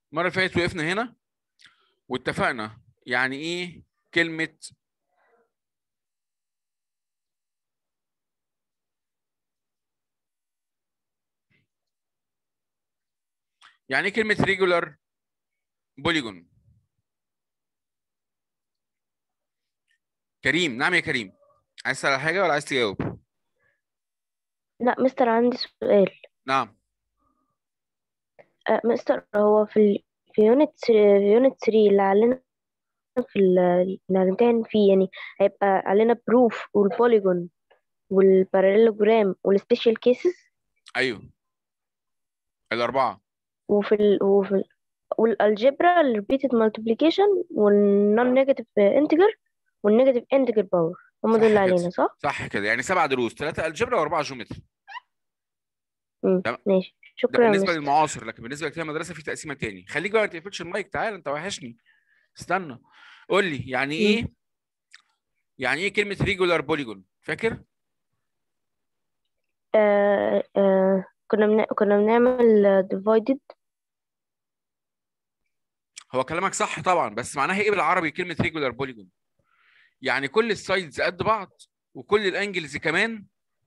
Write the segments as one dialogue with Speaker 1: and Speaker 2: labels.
Speaker 1: المره اللي فاتت وقفنا هنا واتفقنا يعني ايه كلمه يعني ايه كلمه ريجولار بوليجون كريم نعم يا كريم عايز تسال على حاجه ولا عايز تجاوب
Speaker 2: لا مستر عندي سؤال
Speaker 1: نعم
Speaker 2: آه، مستر هو في ال... في يونت في يونت 3 اللي علينا في ال- اللي هنمتحن فيه يعني هيبقى علينا بروف والبوليجون والباراليلوجرام والسبيشال كيسز
Speaker 1: ايوه الاربعه
Speaker 2: وفي ال... وفي ال... والالجبرا الريبيتد مالتيبليكيشن والنون نيجاتيف انتجر والنيجاتيف انتجر باور هم
Speaker 1: صح
Speaker 2: دول اللي
Speaker 1: كده.
Speaker 2: علينا صح؟
Speaker 1: صح كده يعني سبع دروس ثلاثه الجبرا واربعه جيومتري
Speaker 2: مم.
Speaker 1: تمام.
Speaker 2: ماشي
Speaker 1: ده
Speaker 2: شكرا يا
Speaker 1: بالنسبه
Speaker 2: مستر
Speaker 1: للمعاصر لكن بالنسبه لكتاب المدرسه في تقسيمه تاني خليك بقى ما تقفلش المايك تعال انت وحشني استنى قول لي يعني ايه يعني ايه كلمه ريجولار بوليجون فاكر
Speaker 2: آه آه كنا بن... كنا بنعمل divided
Speaker 1: هو كلامك صح طبعا بس معناها ايه بالعربي كلمه ريجولار بوليجون يعني كل السايدز قد بعض وكل الانجلز كمان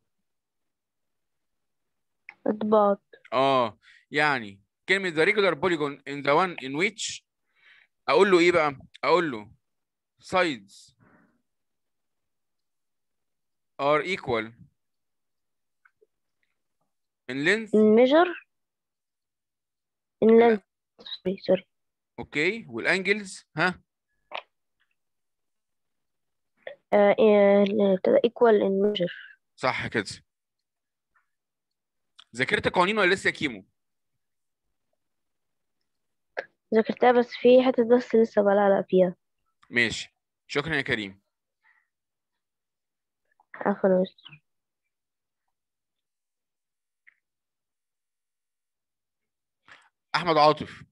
Speaker 2: قد بعض
Speaker 1: اه يعني كلمه the regular polygon in the one in which اقول له ايه بقى اقول له sides are equal in length
Speaker 2: in measure in length sorry sorry
Speaker 1: اوكي والانجلز ها
Speaker 2: آه آه equal in measure
Speaker 1: صح كده ذاكرت قوانين ولا لسه يا كيمو
Speaker 2: ذاكرتها بس في حتة بس لسه بلعلق فيها
Speaker 1: ماشي شكرا يا كريم
Speaker 2: عفوا يا مستر
Speaker 1: احمد عاطف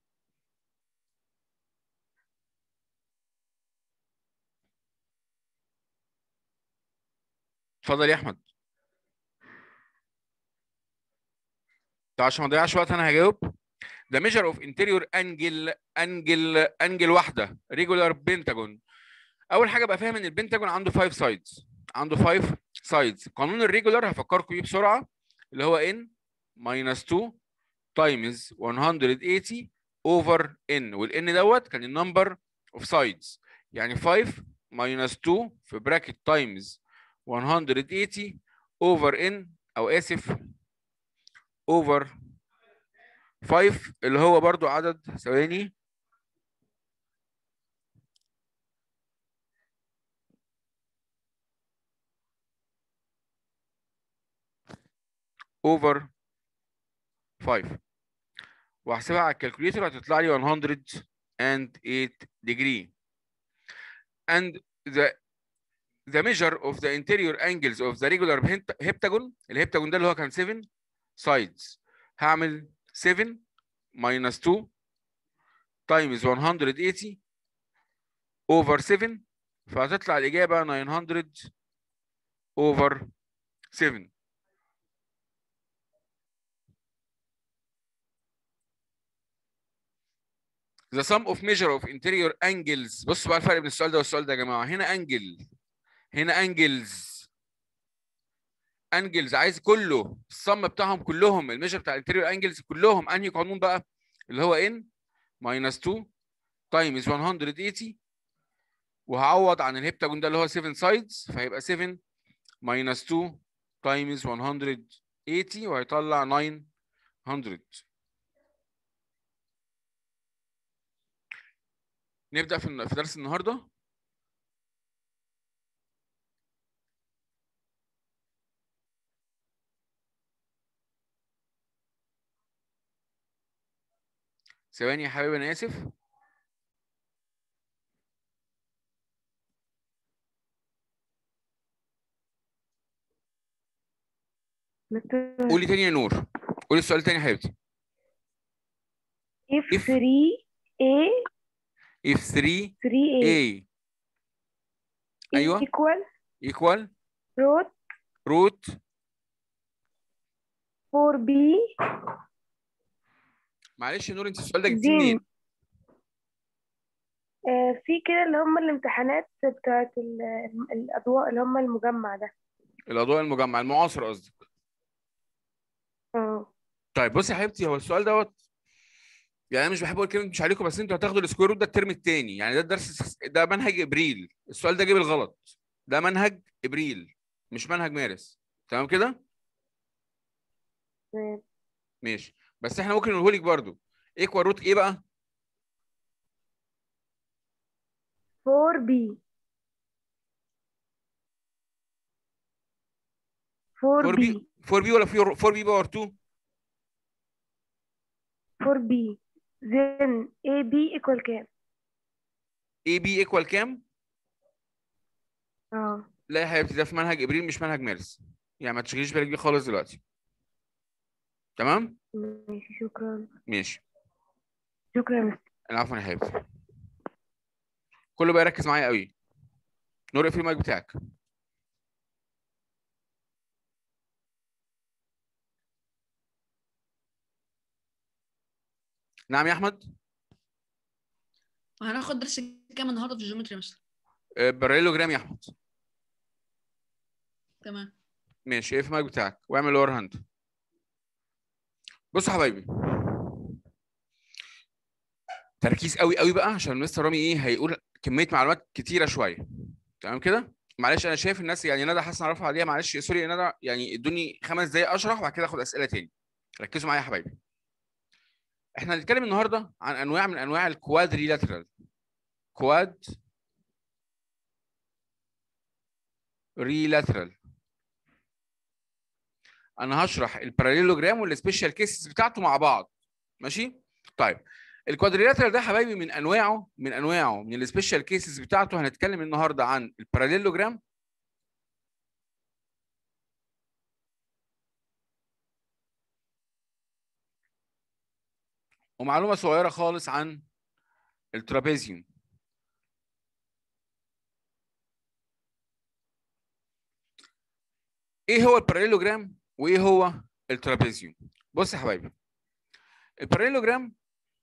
Speaker 1: اتفضل يا احمد طب عشان ما نضيعش وقت انا هجاوب The measure of interior angle angle angle واحده regular pentagon اول حاجه بقى فاهم ان البنتاجون عنده 5 sides عنده 5 sides قانون الريجولار هفكركم بيه بسرعه اللي هو n minus 2 times 180 over n والn دوت كان النمبر of sides يعني 5 minus 2 في bracket times 180 over n او اسف over 5 اللي هو برضو عدد ثواني over 5 واحسبها على الكالكوليتر هتطلع لي 108 degree and the the measure of the interior angles of the regular hent- heptagon الهبتاجون ده اللي هو كان 7 sides هعمل 7 minus 2 times 180 over 7 فهتطلع الإجابة 900 over 7 The sum of measure of interior angles بصوا بقى الفرق بين السؤال ده والسؤال ده يا جماعة هنا انجل هنا انجلز انجلز عايز كله الصم بتاعهم كلهم الميجر بتاع الانتيريور انجلز كلهم انهي قانون بقى اللي هو n minus 2 times 180 وهعوض عن الهبتاجون ده اللي هو 7 sides فهيبقى 7 minus 2 times 180 وهيطلع 900 نبدأ في الن- في درس النهارده ثواني يا حبيبي انا اسف قولي تاني يا نور قولي السؤال تاني يا حبيبتي
Speaker 2: if
Speaker 1: If-
Speaker 2: 3a
Speaker 1: if 3
Speaker 2: 3a
Speaker 1: a أيوة.
Speaker 2: equal
Speaker 1: equal
Speaker 2: root
Speaker 1: root
Speaker 2: 4b
Speaker 1: معلش يا نور انت السؤال ده جبتيه
Speaker 2: Then-
Speaker 1: منين
Speaker 3: آه، في كده اللي هم الامتحانات بتاعت ال- ال- الأضواء اللي هم المجمع ده
Speaker 1: الاضواء المجمع المعاصر قصدك
Speaker 3: اه
Speaker 1: طيب بصي يا حبيبتي هو السؤال دوت يعني انا مش بحب اقول كلمه مش عليكم بس انتوا هتاخدوا السكوير روت ده الترم الثاني يعني ده الدرس ده منهج ابريل السؤال ده جه بالغلط ده منهج ابريل مش منهج مارس تمام كده
Speaker 3: تمام
Speaker 1: ماشي بس احنا ممكن نقوله لك برضه ايكوال روت ايه بقى
Speaker 3: 4 بي 4
Speaker 1: 4 بي
Speaker 3: بي
Speaker 1: 4 بي ولا 4 بي باور 2
Speaker 3: 4 بي then A B equal كام؟
Speaker 1: اي بي ايكوال كام
Speaker 3: اه
Speaker 1: لا يا حبيبتي ده في منهج ابريل مش منهج مارس يعني ما تشغليش بالك بيه خالص دلوقتي تمام
Speaker 3: ماشي شكرا
Speaker 1: ماشي
Speaker 3: شكرا يا مستر
Speaker 1: العفو يا حبيبتي كله بقى يركز معايا قوي نور اقفل المايك بتاعك نعم يا احمد
Speaker 4: هناخد درس كام النهارده في الجيومتري يا مستر
Speaker 1: آه، بريلوجرام يا احمد
Speaker 4: تمام
Speaker 1: ماشي اقفل المايك بتاعك واعمل لور هاند بصوا يا حبايبي تركيز قوي قوي بقى عشان مستر رامي ايه هيقول كميه معلومات كتيره شويه تمام كده معلش انا شايف الناس يعني ندى حسن رفع عليها معلش سوري يا ندى يعني ادوني خمس دقايق اشرح وبعد كده اخد اسئله تاني ركزوا معايا يا حبايبي احنا هنتكلم النهارده عن انواع من انواع الكوادريلاترال كواد ريلاترال انا هشرح الباراليلوجرام والسبيشال كيسز بتاعته مع بعض ماشي طيب الكوادريلاترال ده يا حبايبي من انواعه من انواعه من السبيشال كيسز بتاعته هنتكلم النهارده عن الباراليلوجرام ومعلومه صغيره خالص عن الترابيزيوم ايه هو الباراليلوجرام وايه هو الترابيزيوم بص يا حبايبي الباراليلوجرام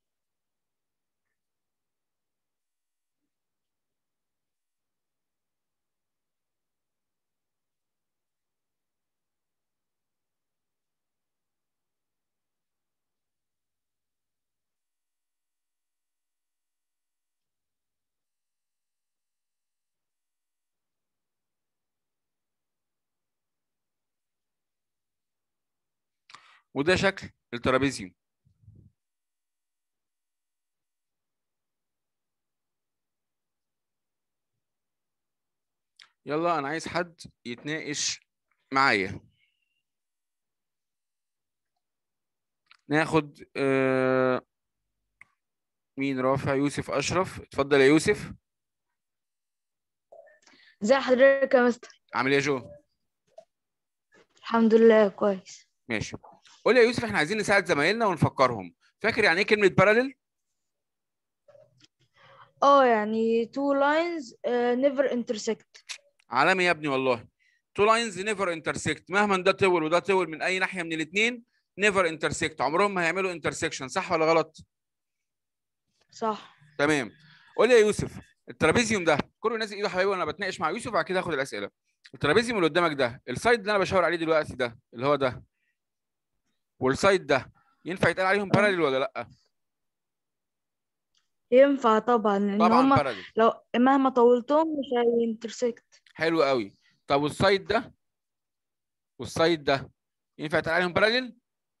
Speaker 1: وده شكل الترابيزيوم يلا انا عايز حد يتناقش معايا ناخد آه، مين رافع يوسف اشرف اتفضل يا يوسف
Speaker 5: ازي حضرتك يا مستر
Speaker 1: عامل ايه يا جو
Speaker 5: الحمد لله كويس
Speaker 1: ماشي قول لي يا يوسف احنا عايزين نساعد زمايلنا ونفكرهم فاكر يعني ايه كلمه باراليل
Speaker 5: اه يعني two lines uh, never intersect
Speaker 1: عالمي يا ابني والله تو لاينز نيفر انترسكت مهما ده طول وده طول من اي ناحيه من الاثنين نيفر انترسكت عمرهم ما هيعملوا انترسكشن صح ولا غلط
Speaker 5: صح
Speaker 1: تمام قول لي يا يوسف الترابيزيوم ده كله نازل ايده حبايبي وانا بتناقش مع يوسف وبعد كده هاخد الاسئله الترابيزيوم اللي قدامك ده السايد اللي انا بشاور عليه دلوقتي ده اللي هو ده والسايد ده ينفع يتقال عليهم باراليل ولا لا
Speaker 5: ينفع طبعا لان
Speaker 1: طبعا
Speaker 5: هما
Speaker 1: باراليل
Speaker 5: لو مهما طولتهم مش هينترسكت
Speaker 1: حلو قوي طب والسايد ده والسايد ده ينفع يتقال عليهم باراليل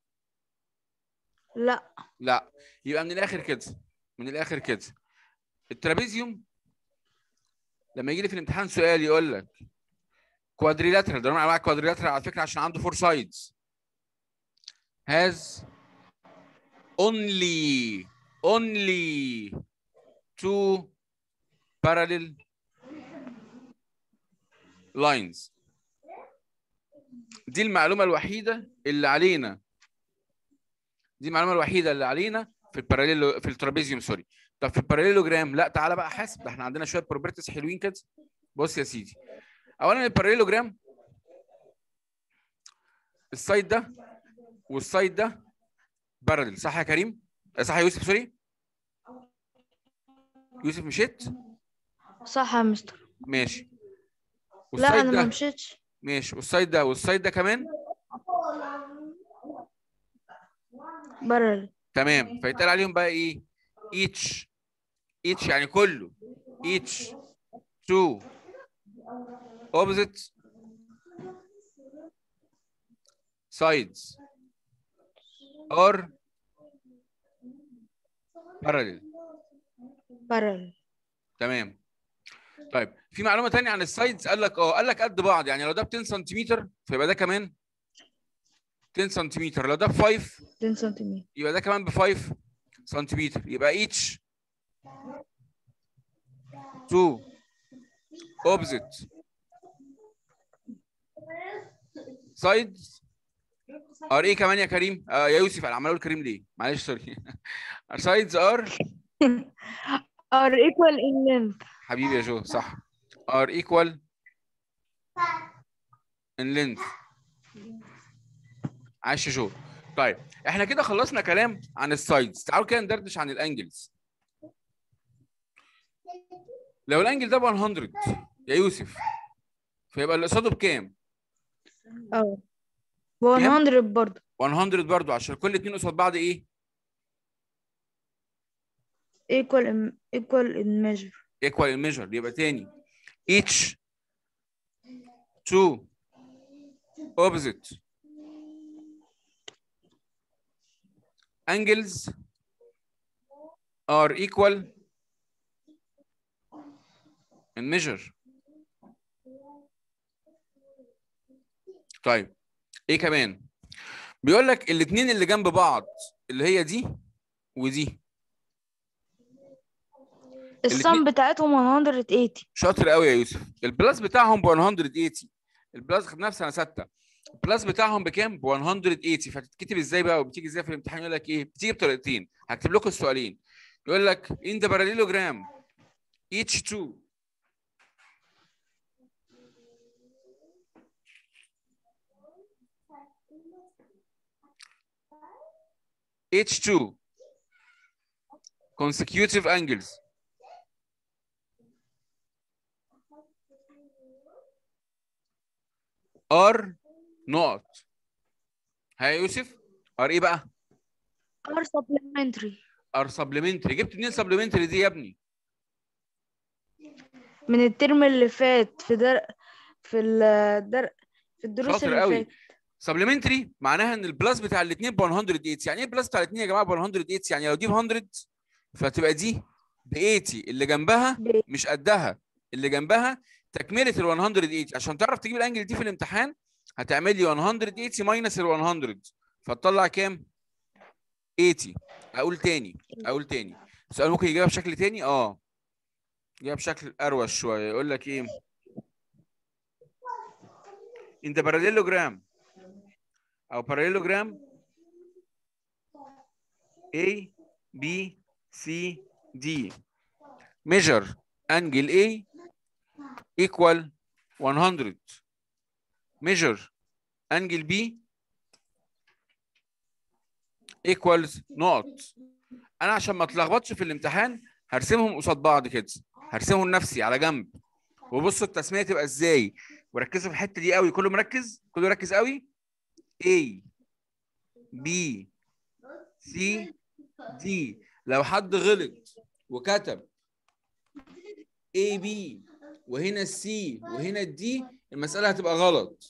Speaker 5: لا
Speaker 1: لا يبقى من الاخر كده من الاخر كده الترابيزيوم لما يجي لي في الامتحان سؤال يقول لك كوادريلاترال ده نوع من انواع الكوادريلاترال على فكره عشان عنده فور سايدز has only only two parallel lines دي المعلومه الوحيده اللي علينا دي المعلومه الوحيده اللي علينا في الباراليلو في الترابيزيوم سوري طب في الباراليلوجرام لا تعالى بقى حاسب ده احنا عندنا شويه بروبرتيز حلوين كده بص يا سيدي اولا الباراليلوجرام السايد ده والسايد ده باراليل صح يا كريم صح يا يوسف سوري يوسف مشيت
Speaker 5: صح يا مستر
Speaker 1: ماشي
Speaker 5: لا
Speaker 1: والسايد
Speaker 5: انا ما
Speaker 1: ده
Speaker 5: مشيتش
Speaker 1: ماشي والسايد ده والسايد ده كمان
Speaker 5: برل
Speaker 1: تمام فيتقال عليهم بقى ايه each each يعني كله each two opposite sides are parallel
Speaker 5: برل
Speaker 1: تمام طيب في معلومه تانية عن السايدز قال لك اه قال لك قد بعض يعني لو ده ب 10 سنتيمتر فيبقى ده كمان 10 سنتيمتر لو ده ب 5
Speaker 5: 10 سنتيمتر
Speaker 1: يبقى ده كمان ب 5 سنتيمتر يبقى each two opposite sides are ايه كمان يا كريم؟ آه يا يوسف انا عمال اقول كريم ليه؟ معلش سوري sides are
Speaker 5: are equal in length
Speaker 1: حبيبي يا جو صح are equal in length عاش يا جو طيب احنا كده خلصنا كلام عن السايدز تعالوا كده ندردش عن الانجلز لو الانجل ده ب 100 يا يوسف فيبقى اللي قصاده بكام؟
Speaker 5: اه 100 برضه
Speaker 1: 100 برضو عشان كل اتنين قصاد بعض ايه؟
Speaker 5: equal in equal in measure
Speaker 1: equal in measure يبقى تاني each two opposite angles are equal in measure طيب ايه كمان بيقول لك الاثنين اللي جنب بعض اللي هي دي ودي
Speaker 5: السم بتاعتهم 180
Speaker 1: شاطر قوي يا يوسف البلس بتاعهم ب 180 البلس خدناها في سنه سته البلس بتاعهم بكام؟ ب 180 فتتكتب ازاي بقى وبتيجي ازاي في الامتحان يقول لك ايه؟ بتيجي بطريقتين هكتب لكم السؤالين يقول لك in the parallelogram each two each two consecutive angles are نقط ها يا يوسف ار ايه بقى
Speaker 5: are supplementary
Speaker 1: ار سبلمنتري جبت منين سبلمنتري دي يا ابني
Speaker 5: من الترم اللي فات في در في الدر في الدروس
Speaker 1: شاطر
Speaker 5: اللي
Speaker 1: قوي.
Speaker 5: فاتت
Speaker 1: سبلمنتري معناها ان البلس بتاع الاثنين ب 180 يعني ايه البلس بتاع الاثنين يا جماعه ب 180 يعني لو دي ب 100 فتبقى دي ب 80 اللي جنبها
Speaker 5: ب-
Speaker 1: مش قدها اللي جنبها تكمله ال 180 عشان تعرف تجيب الانجل دي في الامتحان هتعمل لي 180 ماينس ال 100 فتطلع كام 80 اقول تاني اقول تاني السؤال ممكن يجيبها بشكل تاني اه يجيبها بشكل اروش شويه يقول لك ايه in the parallelogram او parallelogram A B C D measure angle A equal 100 measure angle B equals نقط انا عشان ما اتلخبطش في الامتحان هرسمهم قصاد بعض كده هرسمهم لنفسي على جنب وبصوا التسميه تبقى ازاي وركزوا في الحته دي قوي كله مركز كله مركز قوي A B C D لو حد غلط وكتب A B وهنا السي وهنا الدي المسألة هتبقى غلط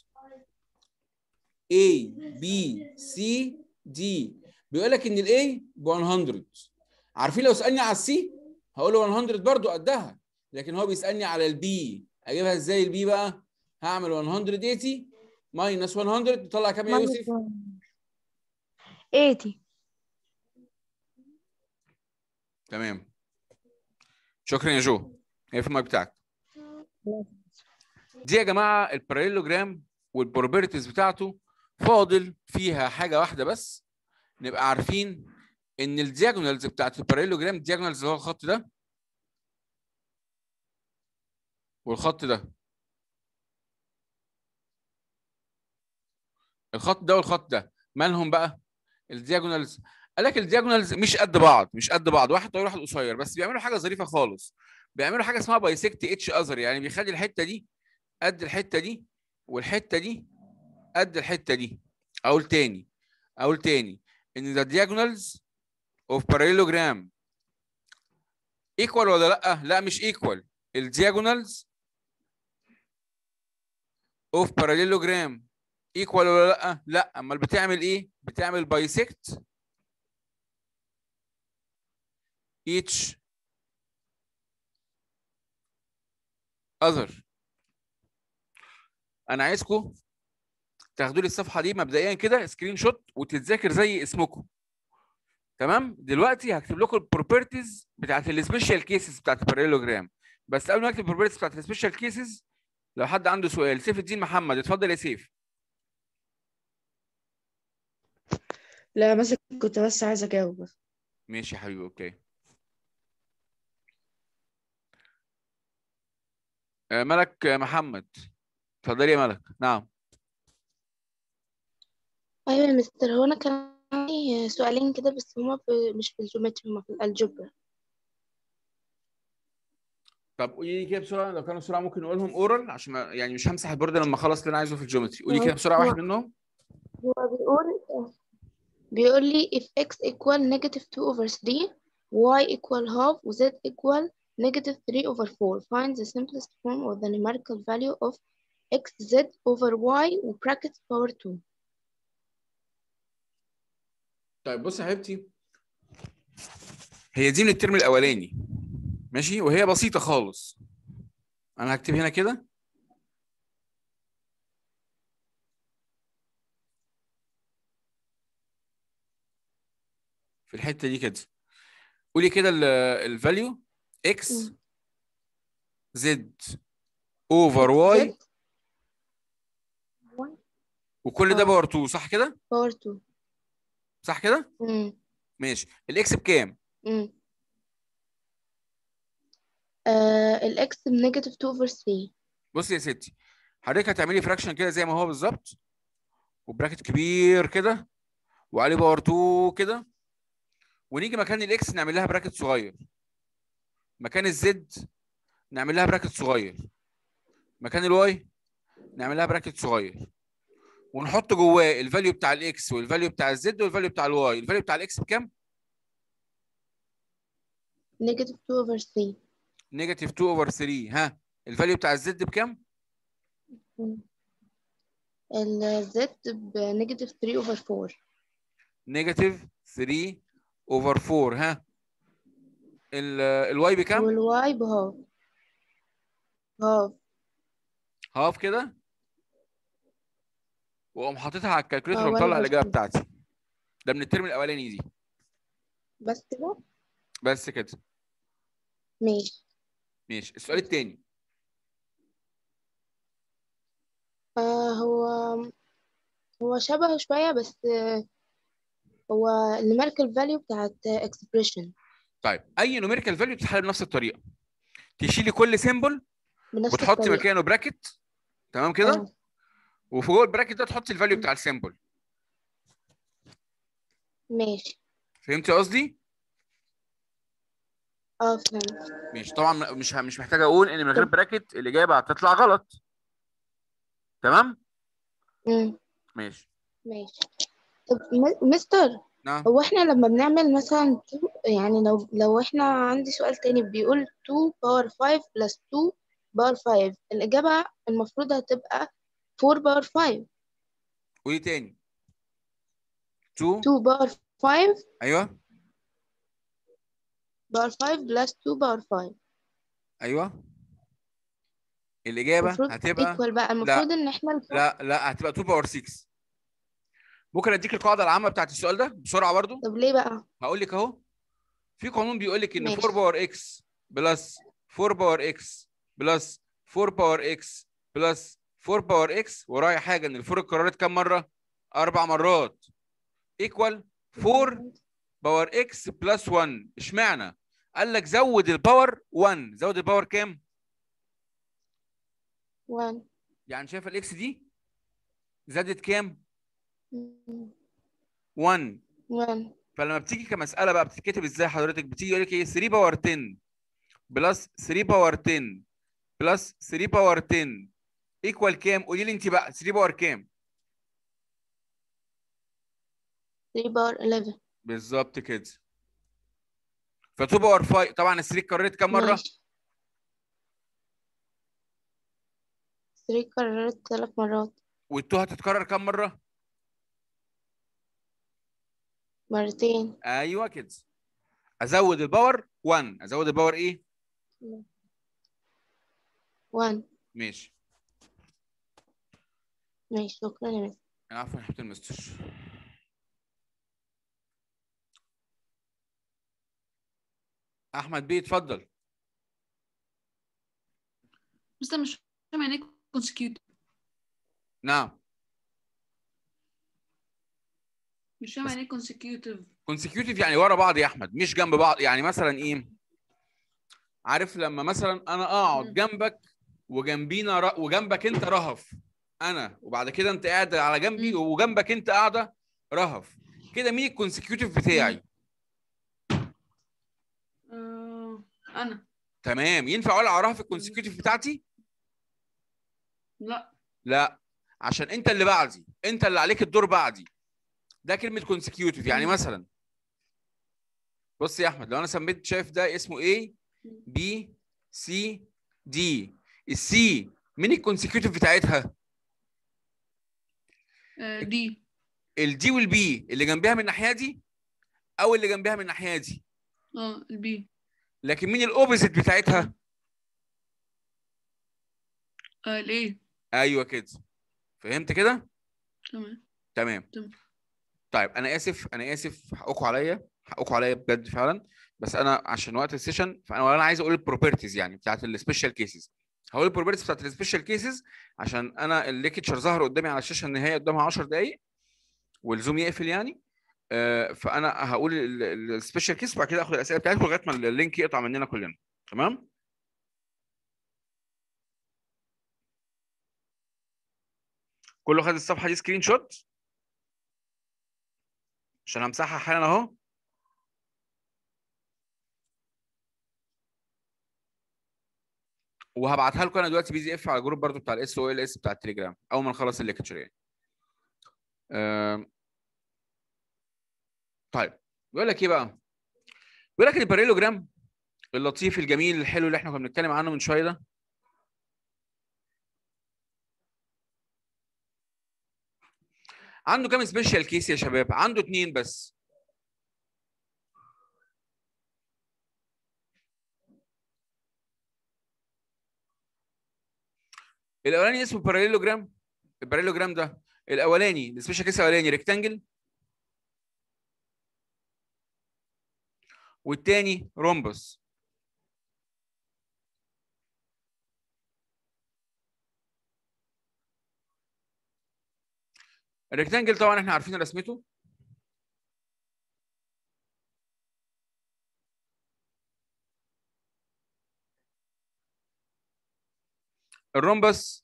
Speaker 1: A B C D بيقول لك ان الاي ب 100 عارفين لو سألني على السي هقول له 100 برضو قدها لكن هو بيسألني على البي اجيبها ازاي البي بقى هعمل 180 ماينس 100 تطلع كام يا يوسف
Speaker 5: 80
Speaker 1: تمام شكرا يا جو هي في المايك بتاعك دي يا جماعه الباراليلوجرام والبروبرتيز بتاعته فاضل فيها حاجه واحده بس نبقى عارفين ان الدياجونالز بتاعت الباراليلوجرام الدياجونالز اللي هو الخط ده والخط ده الخط ده والخط ده مالهم بقى الدياجونالز قال لك الدياجونالز مش قد بعض مش قد بعض واحد طويل واحد قصير بس بيعملوا حاجه ظريفه خالص بيعملوا حاجه اسمها بايسكت اتش اذر يعني بيخلي الحته دي قد الحته دي والحته دي قد الحته دي اقول تاني اقول تاني ان the diagonals of parallelogram equal ولا لا لا مش equal الدياجونالز of parallelogram equal ولا لا لا امال بتعمل ايه بتعمل bisect each other انا عايزكم تاخدوا لي الصفحه دي مبدئيا كده سكرين شوت وتتذاكر زي اسمكم تمام دلوقتي هكتب لكم البروبرتيز بتاعت السبيشال كيسز بتاعت الباراليلوجرام بس قبل ما اكتب البروبرتيز بتاعت السبيشال كيسز لو حد عنده سؤال سيف الدين محمد اتفضل يا سيف
Speaker 5: لا مثلا كنت بس عايز اجاوب بس
Speaker 1: ماشي يا حبيبي اوكي آه، ملك آه، محمد اتفضلي يا ملك نعم
Speaker 6: أيوة يا مستر هو أنا كان عندي سؤالين كده بس هما في مش في الجيومتري هما في الألجبرا
Speaker 1: طب قولي لي كده بسرعه لو كانوا بسرعه ممكن نقولهم اورال عشان ما يعني مش همسح البورد لما اخلص اللي انا عايزه في الجيومتري قولي كده بسرعه واحد منهم
Speaker 6: هو بيقول بيقول لي if x equal negative 2 over 3 y equal half و z equal negative 3 over 4 find the simplest form of the numerical value of x z over y و bracket power 2
Speaker 1: طيب بص يا حبيبتي هي دي من الترم الاولاني ماشي وهي بسيطه خالص انا هكتب هنا كده في الحته دي كده قولي كده الفاليو اكس
Speaker 6: مم.
Speaker 1: زد اوفر واي
Speaker 6: z
Speaker 1: وكل ده
Speaker 6: آه.
Speaker 1: باور 2 صح كده
Speaker 6: power 2
Speaker 1: صح كده
Speaker 6: امم
Speaker 1: ماشي الاكس بكام
Speaker 6: امم آه الإكس بنيجاتيف 2 over 3
Speaker 1: بصي يا ستي حضرتك هتعملي فراكشن كده زي ما هو بالظبط وبراكت كبير كده وعليه باور 2 كده ونيجي مكان الاكس نعمل لها براكت صغير مكان الزد نعمل لها براكت صغير مكان الواي نعمل لها براكت صغير ونحط جواه الفاليو بتاع الاكس والفاليو بتاع الزد والفاليو بتاع الواي الفاليو بتاع الاكس بكام
Speaker 6: نيجاتيف 2 over 3
Speaker 1: نيجاتيف 2 اوفر 3 ها الفاليو بتاع الزد بكام
Speaker 6: الزد بنيجاتيف 3 over 4
Speaker 1: نيجاتيف 3 اوفر 4 ها ال- الواي بكام
Speaker 6: والواي بهاف هاف
Speaker 1: هاف كده واقوم حاططها على الكالكوليتر
Speaker 6: اه، وأنا
Speaker 1: ومطلع الاجابه
Speaker 6: برضه.
Speaker 1: بتاعتي ده من الترم الاولاني دي
Speaker 6: بس كده
Speaker 1: بس كده
Speaker 6: ماشي
Speaker 1: ماشي السؤال الثاني
Speaker 6: آه هو هو شبه شوية بس آه، هو النيميريكال فاليو بتاعت expression
Speaker 1: طيب اي نوميريكال فاليو بتتحل بنفس الطريقه تشيلي كل سيمبل
Speaker 6: بنفس
Speaker 1: وتحطي
Speaker 6: الطريقة
Speaker 1: مكانه براكت تمام كده
Speaker 6: اه
Speaker 1: وفي جوه البراكت ده تحطي الفاليو بتاع السيمبل
Speaker 6: ماشي
Speaker 1: فهمتي قصدي
Speaker 6: اه فهمت
Speaker 1: ماشي طبعا مش مش محتاج اقول ان من غير براكت الاجابه هتطلع غلط تمام
Speaker 6: مم.
Speaker 1: ماشي
Speaker 6: ماشي طب م- مستر
Speaker 1: نعم
Speaker 6: هو احنا لما بنعمل مثلا two- يعني لو لو احنا عندي سؤال تاني بيقول 2 باور 5 بلس 2 باور 5 الإجابة المفروض هتبقى 4 باور 5
Speaker 1: قولي تاني 2
Speaker 6: 2 باور 5
Speaker 1: ايوه
Speaker 6: باور 5 بلس 2 باور 5
Speaker 1: ايوه الاجابه
Speaker 6: المفروض
Speaker 1: هتبقى
Speaker 6: equal بقى المفروض ان احنا الف-
Speaker 1: لا لا هتبقى 2 باور 6 ممكن اديك القاعده العامه بتاعت السؤال ده بسرعه برضو
Speaker 6: طب ليه بقى
Speaker 1: هقول لك اهو في قانون بيقول لك ان
Speaker 6: ماشي.
Speaker 1: 4 باور اكس بلس 4 باور اكس بلس 4 باور اكس بلس 4 باور اكس ورايا حاجه ان الفور اتكررت كام مره؟ اربع مرات ايكوال 4 باور اكس بلس 1 اشمعنى؟ قال لك زود الباور 1 زود الباور كام؟
Speaker 6: 1
Speaker 1: يعني شايف الاكس دي زادت كام؟
Speaker 6: مم.
Speaker 1: 1
Speaker 6: 1
Speaker 1: فلما بتيجي كمساله بقى بتتكتب ازاي حضرتك بتيجي يقول لك ايه 3 باور 10 بلس 3 باور 10 بلس 3 باور 10 ايكوال كام قولي لي انت بقى 3 باور كام
Speaker 6: 3 باور 11
Speaker 1: بالظبط كده ف 2 باور 5 طبعا ال 3 اتكررت كام مره
Speaker 6: ماشي 3 كررت ثلاث مرات
Speaker 1: وال2 هتتكرر كام مره
Speaker 6: مرتين
Speaker 1: ايوه كده ازود الباور 1 ازود الباور ايه
Speaker 6: 1
Speaker 1: ماشي
Speaker 6: ماشي شكرا يا مس
Speaker 1: عفوا يا حبيبتي المستر احمد بيه اتفضل
Speaker 4: مستر مش فاهم يعني ايه consecutive
Speaker 1: نعم
Speaker 4: مش فاهم يعني ايه consecutive
Speaker 1: كونسيكيوتيف يعني ورا بعض يا احمد مش جنب بعض يعني مثلا ايه عارف لما مثلا انا اقعد
Speaker 4: مم.
Speaker 1: جنبك وجنبينا ر... وجنبك انت رهف انا وبعد كده انت قاعد على جنبي
Speaker 4: مم.
Speaker 1: وجنبك انت قاعده رهف كده مين الكونسيكيوتيف بتاعي
Speaker 4: آه انا
Speaker 1: تمام ينفع اقول على رهف الكونسيكيوتيف بتاعتي
Speaker 4: لا
Speaker 1: لا عشان انت اللي بعدي انت اللي عليك الدور بعدي ده كلمه كونسيكيوتيف يعني
Speaker 4: مم.
Speaker 1: مثلا بص يا احمد لو انا سميت شايف ده اسمه A B C D السي مين الكونسيكيوتيف بتاعتها
Speaker 4: آه دي
Speaker 1: الدي والبي اللي جنبها من الناحيه دي او اللي جنبها من الناحيه دي
Speaker 4: اه البي
Speaker 1: لكن مين الاوبوزيت بتاعتها
Speaker 4: آه الايه
Speaker 1: ايوه كده فهمت كده
Speaker 4: تمام
Speaker 1: تمام
Speaker 4: تمام.
Speaker 1: طيب انا اسف انا اسف حقكم عليا حقكم عليا بجد فعلا بس انا عشان وقت السيشن فانا انا عايز اقول البروبرتيز يعني بتاعت السبيشال كيسز هقول البروبرتيز بتاعت السبيشال كيسز عشان انا الليكتشر ظهر قدامي على الشاشه النهائيه قدامها 10 دقائق والزوم يقفل يعني آه، فانا هقول السبيشال كيس وبعد كده اخد الاسئله بتاعتكم لغايه ما اللينك يقطع مننا كلنا تمام كله خد الصفحه دي سكرين شوت عشان همسحها حالا اهو وهبعتها لكم انا دلوقتي بي دي اف على الجروب برضو بتاع الاس او ال اس بتاع التليجرام اول ما نخلص الليكتشر يعني آم. طيب بيقول لك ايه بقى بيقول لك الباريلوجرام اللطيف الجميل الحلو اللي احنا كنا بنتكلم عنه من شويه ده عنده كام سبيشال كيس يا شباب عنده اتنين بس الاولاني اسمه باراليلوجرام الباراليلوجرام ده الاولاني السبيشال كيس الاولاني ريكتانجل والتاني رومبس الريكتانجل طبعا احنا عارفين رسمته الرومبس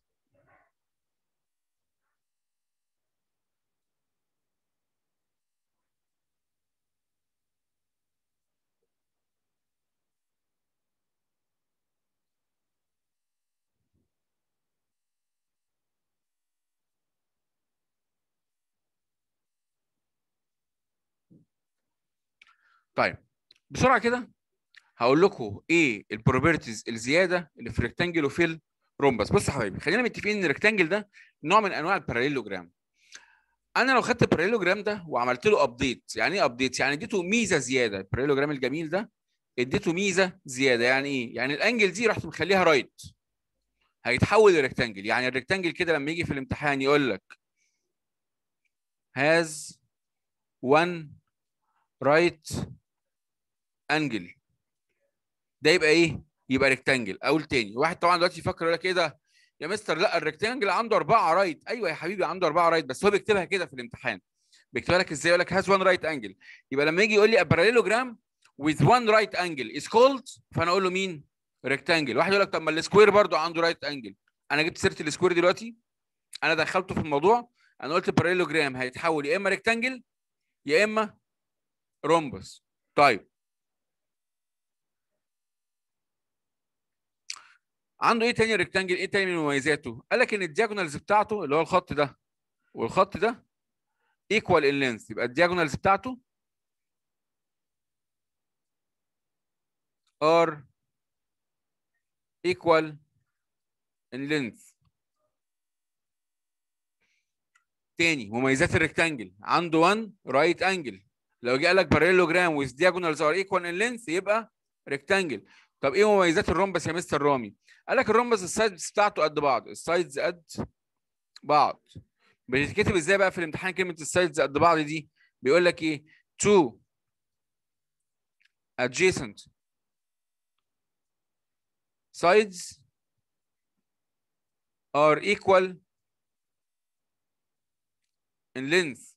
Speaker 1: طيب بسرعه كده هقول لكم ايه البروبرتيز الزياده اللي في الريكتانجل وفي الرومبس بص يا حبايبي خلينا متفقين ان الريكتانجل ده نوع من انواع الباراليلوجرام انا لو خدت الباراليلوجرام ده وعملت له ابديت يعني ايه ابديت يعني اديته ميزه زياده الباراليلوجرام الجميل ده اديته ميزه زياده يعني ايه يعني الانجل دي رحت مخليها رايت هيتحول لريكتانجل يعني الريكتانجل كده لما يجي في الامتحان يقول لك has one right انجل ده يبقى ايه؟ يبقى ريكتانجل اقول تاني واحد طبعا دلوقتي يفكر يقول لك ايه ده؟ يا مستر لا الريكتانجل عنده اربعه رايت ايوه يا حبيبي عنده اربعه رايت بس هو بيكتبها كده في الامتحان بيكتبها لك ازاي؟ يقول لك هاز وان رايت انجل يبقى لما يجي يقول لي باراليلوجرام with one right angle is called فانا اقول له مين؟ ريكتانجل واحد يقول لك طب ما السكوير برضه عنده رايت انجل انا جبت سيره السكوير دلوقتي انا دخلته في الموضوع انا قلت باراليلوجرام هيتحول يا اما ريكتانجل يا اما رومبس طيب عنده ايه تاني ريكتانجل ايه تاني من مميزاته قال لك ان الدياجونالز بتاعته اللي هو الخط ده والخط ده ايكوال ان لينث يبقى الدياجونالز بتاعته ار equal in length تاني مميزات الريكتانجل عنده 1 رايت انجل لو جه قال لك باراليلوجرام with diagonals are equal in length يبقى ريكتانجل طب ايه مميزات الرومبس يا مستر رامي قال لك الرومبس السايدز بتاعته قد بعض السايدز قد بعض بتتكتب ازاي بقى في الامتحان كلمه السايدز قد بعض دي بيقول لك ايه 2 adjacent sides are equal in length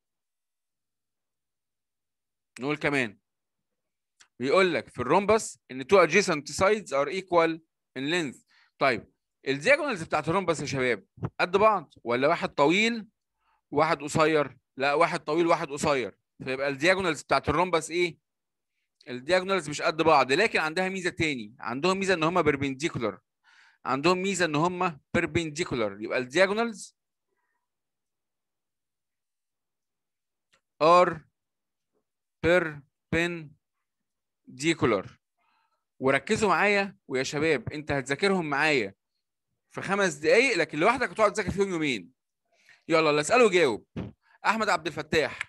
Speaker 1: نقول كمان بيقول لك في الرومبس ان two adjacent sides are equal in length طيب الدياجونالز بتاعت الرومبس يا شباب قد بعض ولا واحد طويل وواحد قصير لا واحد طويل وواحد قصير فيبقى الدياجونالز بتاعت الرومبس ايه الدياجونالز مش قد بعض لكن عندها ميزه تاني عندهم ميزه ان هم بيربنديكولار عندهم ميزه ان هم بيربنديكولار يبقى الدياجونالز ار بيربنديكولار وركزوا معايا ويا شباب انت هتذاكرهم معايا في خمس دقايق لكن لوحدك هتقعد تذاكر فيهم يومين يلا اللي اساله جاوب احمد عبد الفتاح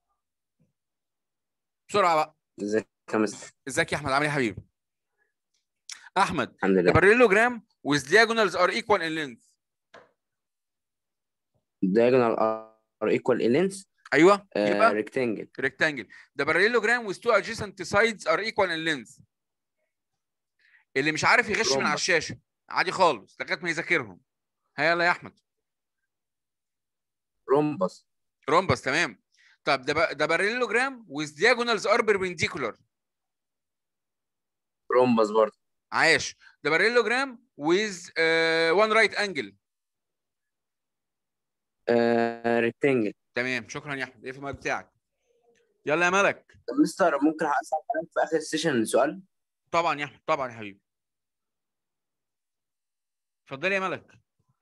Speaker 1: بسرعه بقى
Speaker 7: ازيك يا مستر
Speaker 1: ازيك يا احمد عامل ايه يا حبيبي احمد
Speaker 7: الحمد لله
Speaker 1: parallelogram with diagonals are equal in length
Speaker 7: diagonal are equal in length
Speaker 1: ايوه
Speaker 7: uh,
Speaker 1: يبقى
Speaker 7: rectangle
Speaker 1: rectangle the parallelogram with two adjacent sides are equal in length اللي مش عارف يغش من على
Speaker 7: Rhombus.
Speaker 1: الشاشه عادي خالص لغايه ما يذاكرهم هيا يلا يا احمد
Speaker 7: rhombus
Speaker 1: رومبس تمام طب ده ب- ده parallelogram with diagonals are perpendicular
Speaker 7: rhombus برضه
Speaker 1: عاش ده parallelogram with uh, one right angle
Speaker 7: uh, rectangle
Speaker 1: تمام شكرا يا احمد ايه في المايك بتاعك يلا يا ملك
Speaker 7: طب مستر ممكن اسال حضرتك في اخر السيشن سؤال
Speaker 1: طبعا يا احمد طبعا يا حبيبي اتفضلي يا ملك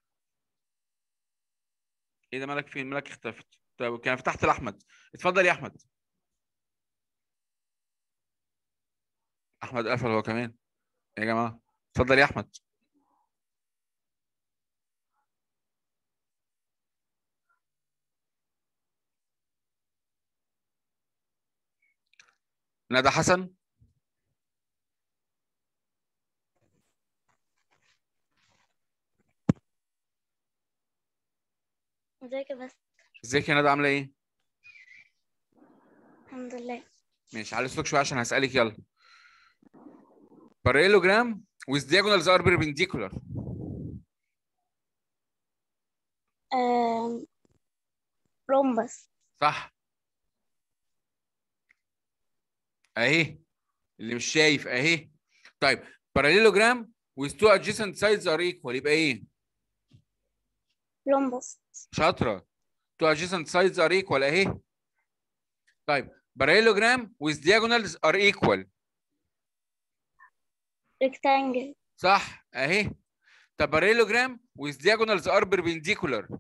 Speaker 1: ايه ده ملك فين ملك اختفت طب كان فتحت لاحمد اتفضل يا احمد احمد قفل هو كمان يا جماعه اتفضل يا احمد ندى حسن
Speaker 8: ازيك يا بس
Speaker 1: ازيك يا ندى عامله ايه
Speaker 8: الحمد لله
Speaker 1: ماشي علي صوتك شويه عشان هسألك يلا parallelogram with diagonals are perpendicular
Speaker 8: آم، رومبس
Speaker 1: صح اهي اللي مش شايف اهي طيب parallelogram with two adjacent sides are equal يبقى ايه
Speaker 8: رومبس
Speaker 1: شاطره two adjacent sides are equal اهي طيب parallelogram with diagonals are equal
Speaker 8: ريكتانجل
Speaker 1: صح اهي طب parallelogram with diagonals are perpendicular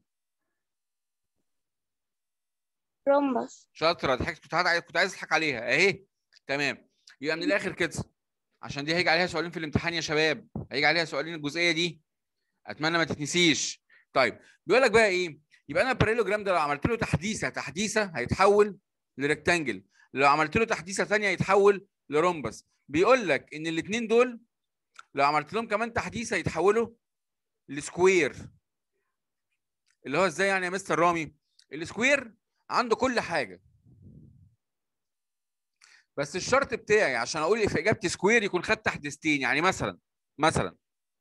Speaker 8: رومبس
Speaker 1: شاطره ضحكت كنت عايز كنت عايز اضحك عليها اهي تمام يبقى من الاخر كده عشان دي هيجي عليها سؤالين في الامتحان يا شباب هيجي عليها سؤالين الجزئيه دي اتمنى ما تتنسيش طيب بيقول لك بقى ايه يبقى انا الباراليلوجرام ده لو عملت له تحديثه تحديثه هيتحول لريكتانجل لو عملت له تحديثه ثانيه هيتحول لرومبس بيقول لك ان الاثنين دول لو عملت لهم كمان تحديثه هيتحولوا لسكوير اللي هو ازاي يعني يا مستر رامي السكوير عنده كل حاجه بس الشرط بتاعي عشان اقول في اجابتي سكوير يكون خد تحديثتين يعني مثلا مثلا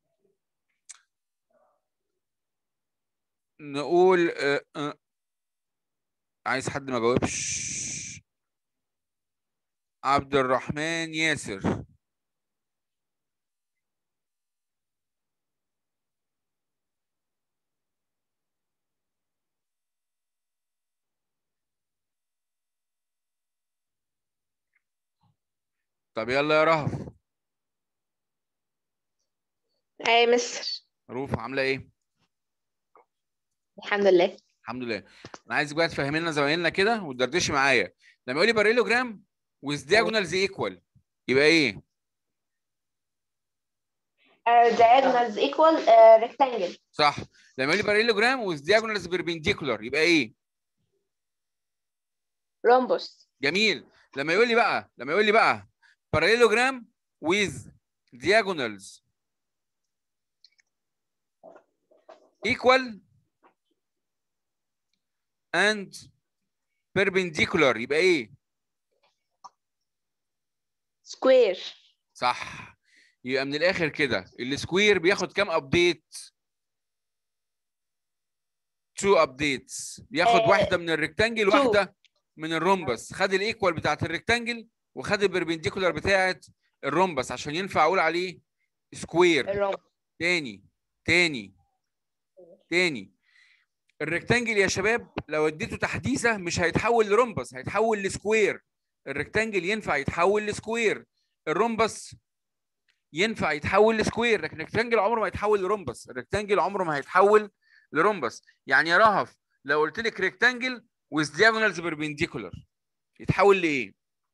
Speaker 1: نقول آه، آه، عايز حد ما جاوبش عبد الرحمن ياسر طب يلا يا رهف
Speaker 9: اي مستر
Speaker 1: روف عامله ايه
Speaker 9: الحمد لله
Speaker 1: الحمد لله انا عايزك بقى تفهمي لنا زمايلنا كده وتدردشي معايا لما يقول لي باريلوجرام with diagonals equal يبقى ايه
Speaker 9: diagonals equal uh, rectangle
Speaker 1: صح لما يقول لي باريلوجرام with diagonals perpendicular يبقى ايه
Speaker 9: rhombus
Speaker 1: جميل لما يقول لي بقى لما يقول لي بقى parallelogram with diagonals equal and perpendicular يبقى ايه
Speaker 9: square
Speaker 1: صح يبقى من الاخر كده السكوير بياخد كام ابديت تو ابديتس بياخد
Speaker 9: آه،
Speaker 1: واحده من الريكتانجل
Speaker 9: two.
Speaker 1: واحده من الرومبس خد الايكوال بتاعت الريكتانجل وخد البربنديكولار بتاعت الرومبس عشان ينفع اقول عليه سكوير
Speaker 9: rhombus
Speaker 1: تاني تاني تاني الريكتانجل يا شباب لو اديته تحديثه مش هيتحول لرومبس هيتحول لسكوير الريكتانجل ينفع يتحول لسكوير الرومبس ينفع يتحول لسكوير لكن الريكتانجل عمره ما يتحول لرومبس الريكتانجل عمره ما هيتحول لرومبس يعني يا رهف لو قلت لك ريكتانجل with diagonals perpendicular يتحول لايه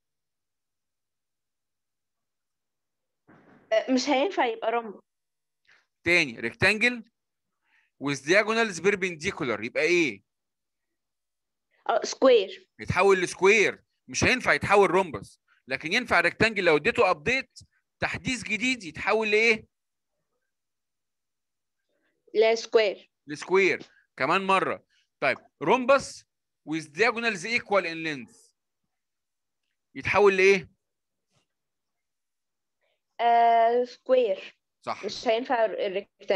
Speaker 9: آه، مش هينفع يبقى rhombus
Speaker 1: تاني ريكتانجل with diagonals perpendicular يبقى ايه
Speaker 9: اه square
Speaker 1: يتحول لسكوير مش هينفع يتحول رومبس لكن ينفع ريكتانجل لو اديته ابديت تحديث جديد يتحول لايه
Speaker 9: لا square
Speaker 1: لسكوير كمان مره طيب رومبس with diagonals equal in length يتحول لايه
Speaker 9: آه square
Speaker 1: صح
Speaker 9: مش هينفع الريكتانجل